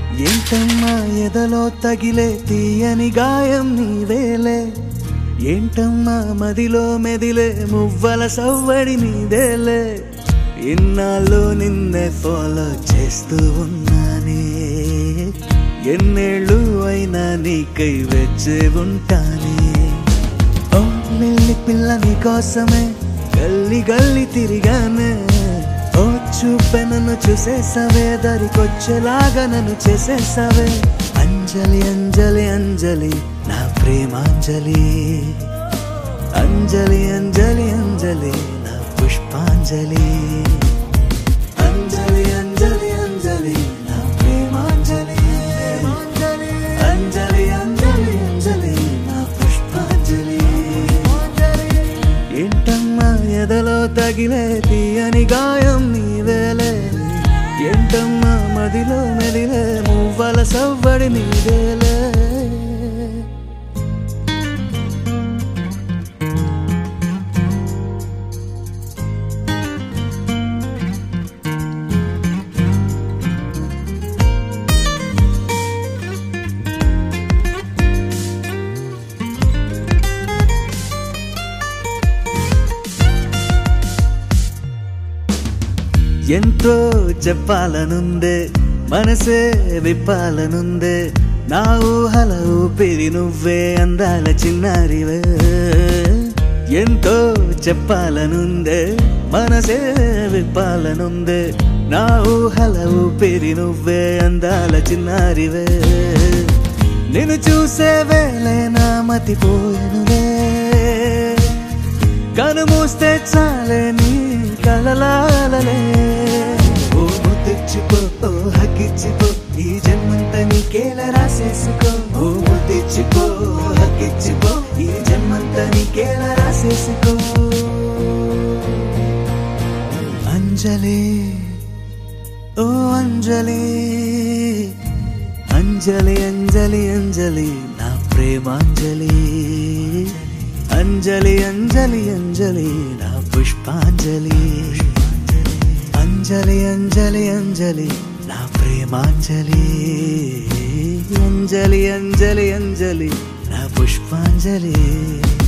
ఏంటమ్మా ఎదలో తగిలే తీయని గాయం నీవేలే ఏంటమ్మా మదిలో మెదిలే మువ్వల సవ్వడి నీదేలే ఇన్నాళ్ళు నిన్నే ఫాలో చేస్తూ ఉన్నానే ఎన్నేళ్ళు అయినా నీకై వెచ్చే ఉంటానే ఓ లిల్లి పిల్ల నీ కోసమే గల్లి గల్లి తిరిగానే ఓ చూపే నన్ను చూసేసావే దరికొచ్చేలాగా నన్ను చేసేసావే అంజలి అంజలి అంజలి నా ప్రేమాంజలి అంజలి అంజలి అంజలి నా పుష్పాంజలి అంజలి అంజలి అంజలి నా ప్రేమాంజలి అంజలి అంజలి అంజలి నా పుష్పాంజలి ఏంటమ్మా ఎదలో తగిలే తీయని గాయం నీవేలే ఏంటమ్మా మదిలో మెదిలే మువ్వల సవ్వడి నీవేలే ఎంతో చెప్పాలనుందే మనసే విప్పాలనుందే నా ఊహల ఊపిరి నువ్వే అందాల చిన్నారివే ఎంతో చెప్పాలనుందే మనసే విప్పాలనుందే నా ఊహల ఊపిరి నువ్వే అందాల చిన్నారివే నిన్ను చూసే వేళే నా మతిపోయనులే కను మూస్తే చాలే నీ కలలాలలే ఓ ముద్దిచ్చిపో ఓ హక్కిచ్చిపో ఈ జన్మంత నీకేలా రాసేసుకో ఓ ముద్దిచ్చిపో ఓ హక్కిచ్చిపో ఈ జన్మంత నీకేలా రాసేసుకో అంజలి ఓ అంజలి అంజలి అంజలి అంజలి నా ప్రేమాంజలి అంజలి అంజలి అంజలి నా పుష్పాంజలి అంజలి అంజలి అంజలి నా ప్రేమాంజలి అంజలి అంజలి అంజలి నా పుష్పాంజలి